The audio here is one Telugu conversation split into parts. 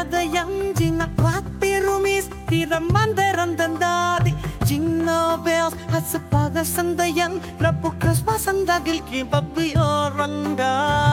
bagayang Ginakwapirumis Tiramandarandandadi Jingle bells at sa pagasandayan Rapukas pasandagil kipabiyoranda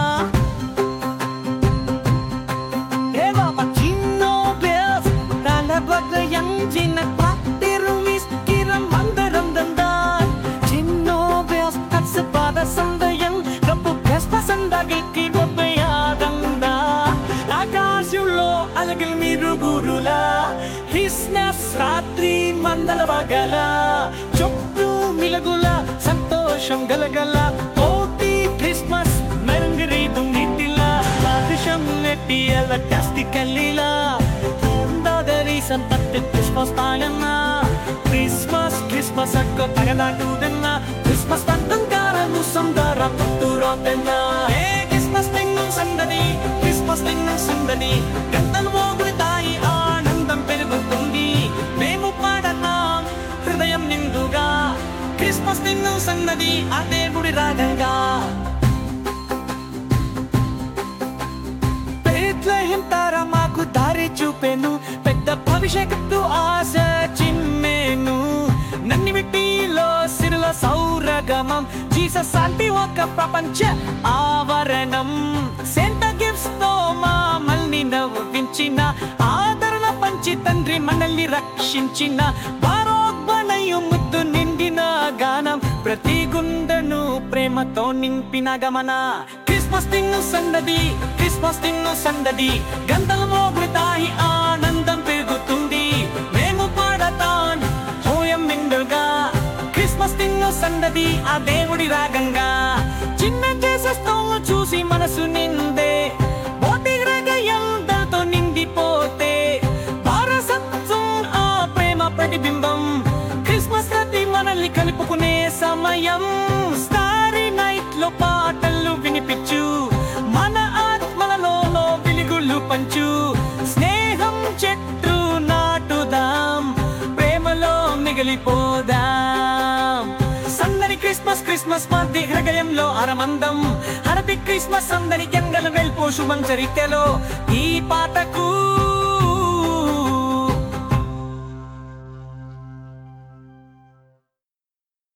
Eva Jingle bells Talabagayang Ginakwapirumis Tiramandarandandadi Jingle bells at sa pagasandayan Rapukas pasandagil kipabiyoranda ఆకాశంలో అలగలు మీరు గురులా హిస్నస్ రాత్రి మందల బగల చుట్టూ మిలగుల సంతోషం గలగల ఓటి క్రిస్మస్ మెరంగిరీదు నిట్టిలా బాదుషం నెట్టియల టస్టికల్లిలా దాదరి సంతత్తి క్రిస్మస్ తాయన్న క్రిస్మస్ క్రిస్మస్ అక్క తగలాటుదన్న క్రిస్మస్ పంతంకారను సందార పుట్టురోతన్న ఏ క్రిస్మస్ తిన్నం సందడి క్రిస్మస్ తిన్నం సందడి గంటలు మోగుతాయి ఆనందం పెరుగుతుంది మేము పాడతాం హృదయం నిండుగా క్రిస్మస్ తిన్నం సందడి ఆ దేవుడి రాగంగా బెత్లెహెం తార మాకు దారి చూపెను పెద్ద భవిష్యత్తు ఆశ చిమ్మేను నన్ని మిట్టిలో సిరుల సౌరగమం జీసస్ శాంతి ఒక ప్రపంచ ఆవరణం సెంట గిఫ్ట్స్ తో మమ్మల్ని నవ్వించిన ఆదరణ పంచి తండ్రి మనల్ని రక్షించిన వారోగ్బనయు ముద్దు నిండిన గానం ప్రతి గుండెను ప్రేమతో నింపిన గమన క్రిస్మస్ తిన్ను సందడి క్రిస్మస్ తిన్ను సందడి గంటలు మోగుతాయి ఆనందం పెరుగుతుంది మేము పాడతాం హోయం నిండుగా క్రిస్మస్ తిన్ను సందడి ఆ దేవుడి రాగంగా చిన్న చేసేస్తాము చూసి మనసు నిందే బోటి హృదయంతో నిండిపోతే వారసత్వం ఆ ప్రేమ ప్రతిబింబం క్రిస్మస్ రాత్రి మనల్ని కలుపుకునే సమయం స్టారీ నైట్ లో పాటలు వినిపించు మన ఆత్మలలో వెలుగులు పంచు స్నేహం చెట్టు నాటుదాం ప్రేమలో మిగిలిపోదాం సందడి క్రిస్మస్ క్రిస్మస్ మధ్య హృదయంలో అరమందం హరతి క్రిస్మస్ సందడి జంగల వెల్పో శుభం చరిత్రలో ఈ పాటకు